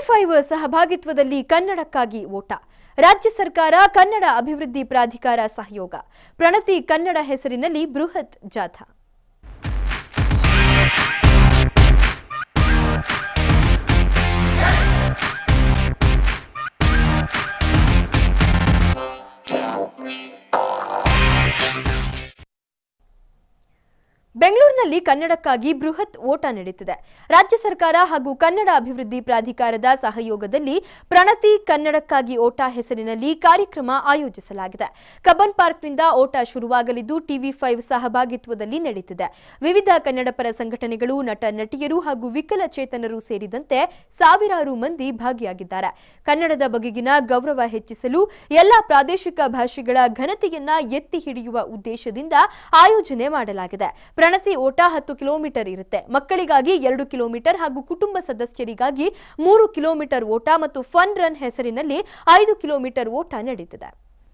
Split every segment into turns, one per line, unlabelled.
five ಸಹಭಾಗಿತ್ವದಲ್ಲಿ ಕನ್ನಡಕ್ಕಾಗಿ ಓಟ ರಾಜ್ಯ ಸರ್ಕಾರ ಕನ್ನಡ ಅಭಿವೃದ್ಧಿ ಪ್ರಾಧಿಕಾರ ಸಹಯೋಗ ಪ್ರಣತಿ ಕನ್ನಡ ಹೆಸರಿನಲ್ಲಿ ಬೃಹತ್ ಜಾಥಾ ಬೆಂಗಳೂರಿನಲ್ಲಿ ಕನ್ನಡಕ್ಕಾಗಿ ಬೃಹತ್ ಓಟ ನಡೀತಿದೆ ರಾಜ್ಯ ಸರ್ಕಾರ ಹಾಗೂ ಕನ್ನಡ ಅಭಿವೃದ್ಧಿ ಪ್ರಾಧಿಕಾರದ ಸಹಯೋಗದಲ್ಲಿ ಪ್ರಣತಿ ಕನ್ನಡಕ್ಕಾಗಿ ಓಟ ಹೆಸರಿನಲ್ಲಿ ಕಾರ್ಯಕ್ರಮ ಆಯೋಜಿಸಲಾಗಿದೆ ಕಬ್ಬನ್ ಪಾರ್ಕ್ನಿಂದ ಓಟ ಶುರುವಾಗಲಿದ್ದು ಟಿವಿ ಫೈವ್ ಸಹಭಾಗಿತ್ವದಲ್ಲಿ ನಡೆಯುತ್ತಿದೆ ವಿವಿಧ ಕನ್ನಡಪರ ಸಂಘಟನೆಗಳು ನಟ ನಟಿಯರು ಹಾಗೂ ವಿಕಲಚೇತನರು ಸೇರಿದಂತೆ ಸಾವಿರಾರು ಮಂದಿ ಭಾಗಿಯಾಗಿದ್ದಾರೆ ಕನ್ನಡದ ಬಗೆಗಿನ ಗೌರವ ಹೆಚ್ಚಿಸಲು ಎಲ್ಲಾ ಪ್ರಾದೇಶಿಕ ಭಾಷೆಗಳ ಘನತೆಯನ್ನ ಎತ್ತಿ ಹಿಡಿಯುವ ಉದ್ದೇಶದಿಂದ ಆಯೋಜನೆ ಮಾಡಲಾಗಿದೆ ಪ್ರಣತಿ ಓಟ ಹತ್ತು ಕಿಲೋಮೀಟರ್ ಇರುತ್ತೆ ಮಕ್ಕಳಿಗಾಗಿ ಎರಡು ಕಿಲೋಮೀಟರ್ ಹಾಗೂ ಕುಟುಂಬ ಸದಸ್ಯರಿಗಾಗಿ ಮೂರು ಕಿಲೋಮೀಟರ್ ಓಟ ಮತ್ತು ಫನ್ ರನ್ ಹೆಸರಿನಲ್ಲಿ ಐದು ಕಿಲೋಮೀಟರ್ ಓಟ ನಡೀತಿದೆ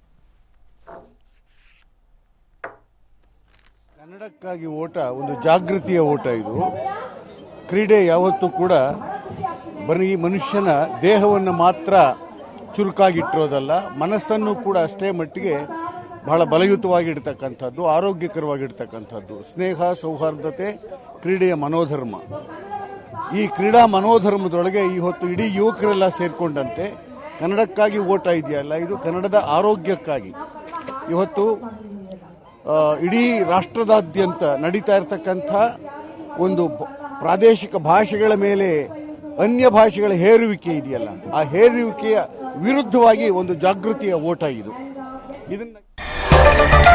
ಕನ್ನಡಕ್ಕಾಗಿ ಓಟ ಒಂದು ಜಾಗೃತಿಯ ಓಟ ಇದು ಕ್ರೀಡೆ ಯಾವತ್ತೂ ಕೂಡ ಬರೀ ಮನುಷ್ಯನ ದೇಹವನ್ನು ಮಾತ್ರ ಚುರುಕಾಗಿಟ್ಟಿರೋದಲ್ಲ ಮನಸ್ಸನ್ನು ಕೂಡ ಅಷ್ಟೇ ಮಟ್ಟಿಗೆ ಬಹಳ ಬಲಯುತವಾಗಿಡ್ತಕ್ಕಂಥದ್ದು ಆರೋಗ್ಯಕರವಾಗಿಡ್ತಕ್ಕಂಥದ್ದು ಸ್ನೇಹ ಸೌಹಾರ್ದತೆ ಕ್ರೀಡೆಯ ಮನೋಧರ್ಮ ಈ ಕ್ರೀಡಾ ಮನೋಧರ್ಮದೊಳಗೆ ಈ ಹೊತ್ತು ಇಡೀ ಯುವಕರೆಲ್ಲ ಸೇರಿಕೊಂಡಂತೆ ಕನ್ನಡಕ್ಕಾಗಿ ಓಟ ಇದೆಯಲ್ಲ ಇದು ಕನ್ನಡದ ಆರೋಗ್ಯಕ್ಕಾಗಿ ಇವತ್ತು ಆ, ಇಡೀ ರಾಷ್ಟ್ರದಾದ್ಯಂತ ನಡೀತಾ ಇರತಕ್ಕಂಥ ಒಂದು ಬ- ಪ್ರಾದೇಶಿಕ ಭಾಷೆಗಳ ಮೇಲೆ ಅನ್ಯ ಭಾಷೆಗಳ ಹೇರುವಿಕೆ ಇದೆಯಲ್ಲ ಆ ಹೇರುವಿಕೆಯ ವಿರುದ್ಧವಾಗಿ ಒಂದು ಜಾಗೃತಿಯ ಓಟ ಇದು ಇದನ್ನ